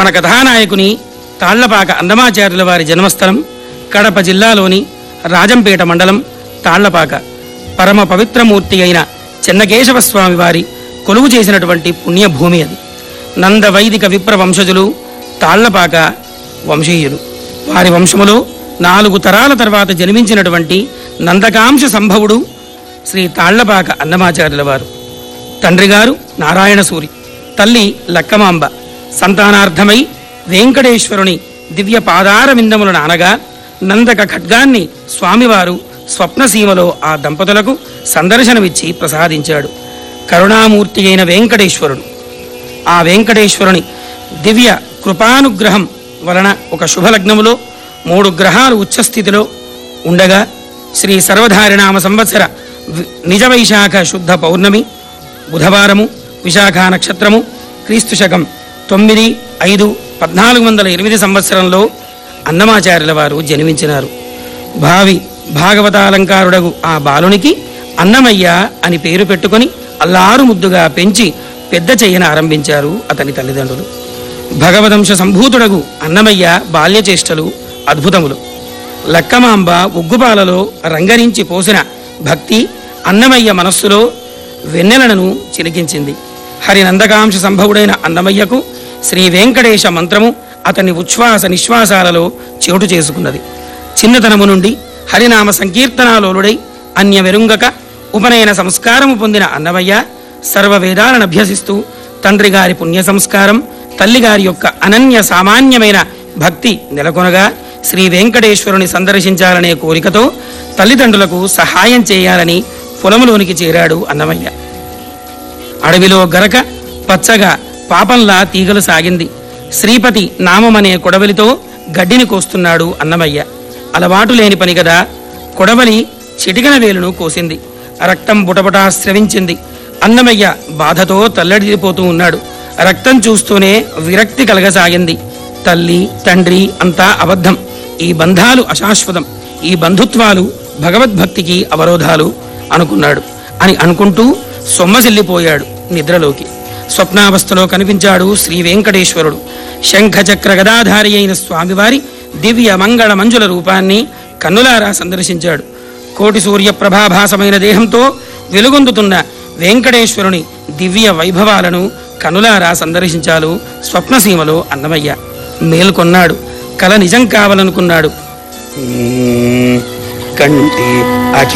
మన కథానాయకుని తాళ్లపాక అందమాచార్యుల వారి జన్మస్థలం కడప జిల్లాలోని రాజంపేట మండలం తాళ్లపాక పరమ పవిత్రమూర్తి అయిన చెన్నకేశవ స్వామి వారి కొలువు చేసినటువంటి పుణ్యభూమి అది నంద వైదిక విప్ర వంశజులు తాళ్లపాక వంశీయులు వారి వంశములో నాలుగు తరాల తర్వాత జన్మించినటువంటి నందకాంశ సంభవుడు శ్రీ తాళ్లపాక అన్నమాచార్యుల వారు తండ్రి గారు నారాయణసూరి తల్లి లక్కమాంబ సంతానార్థమై వెంకటేశ్వరుని దివ్య పాదార విందములను అనగా నందక ఖడ్గాన్ని స్వామివారు స్వప్నసీమలో ఆ దంపతులకు సందర్శనమిచ్చి ప్రసాదించాడు కరుణామూర్తి అయిన వెంకటేశ్వరుడు ఆ వెంకటేశ్వరుని దివ్య కృపానుగ్రహం వలన ఒక శుభలగ్నములో మూడు గ్రహాలు ఉచ్చస్థితిలో ఉండగా శ్రీ సర్వధారినామ సంవత్సర వి- నిజ వైశాఖ శుద్ధ పౌర్ణమి బుధవారము విశాఖ నక్షత్రము క్రీస్తు శకం తొమ్మిది ఐదు పద్నాలుగు వందల ఎనిమిది సంవత్సరంలో అన్నమాచార్యుల వారు జన్మించినారు భావి భాగవతాలంకారుడగు ఆ బాలునికి అన్నమయ్య అని పేరు పెట్టుకొని అల్లారు ముద్దుగా పెంచి పెద్ద చెయ్యన ఆరంభించారు అతని తల్లిదండ్రులు భగవదంశ సంభూతుడగు అన్నమయ్య బాల్యచేష్టలు అద్భుతములు లక్కమాంబ ఉగ్గుపాలలో రంగరించి పోసిన భక్తి అన్నమయ్య మనస్సులో వెన్నెలను చిలికించింది హరి నందకాంశ సంభవుడైన అన్నమయ్యకు శ్రీ వెంకటేశ మంత్రము అతని ఉచ్ఛ్వాస నిశ్వాసాలలో చోటు చేసుకున్నది చిన్నతనము నుండి హరినామ సంకీర్తనాలోలుడై అన్య వెరుంగక ఉపనయన సంస్కారము పొందిన అన్నమయ్య సర్వ వేదాలను అభ్యసిస్తూ తండ్రి గారి పుణ్య సంస్కారం తల్లిగారి యొక్క అనన్య సామాన్యమైన భక్తి నెలకొనగా శ్రీ వెంకటేశ్వరుని సందర్శించాలనే కోరికతో తల్లిదండ్రులకు సహాయం చేయాలని పొలములోనికి చేరాడు అన్నమయ్య అడవిలో గరక పచ్చగా పాపంలా తీగలు సాగింది శ్రీపతి నామమనే కొడవలితో గడ్డిని కోస్తున్నాడు అన్నమయ్య అలవాటు లేని పని కదా కొడవలి చిటికన వేలును కోసింది రక్తం బుటబుటా స్రవించింది అన్నమయ్య బాధతో తల్లడిల్లిపోతూ ఉన్నాడు రక్తం చూస్తూనే విరక్తి కలగసాగింది తల్లి తండ్రి అంతా అబద్ధం ఈ బంధాలు అశాశ్వతం ఈ బంధుత్వాలు భగవద్భక్తికి అవరోధాలు అనుకున్నాడు అని అనుకుంటూ సొమ్మసిల్లిపోయాడు నిద్రలోకి స్వప్నావస్థలో కనిపించాడు శ్రీ వెంకటేశ్వరుడు శంఖచక్ర గదాధారి అయిన స్వామివారి దివ్య మంగళ మంజుల రూపాన్ని కన్నులారా సందర్శించాడు కోటి సూర్య ప్రభాభాసమైన దేహంతో వెలుగొందుతున్న వెంకటేశ్వరుని దివ్య వైభవాలను కనులారా సందర్శించాలు స్వప్నసీమలో అన్నమయ్య మేల్కొన్నాడు కల నిజం కావాలనుకున్నాడు కంటి అఖి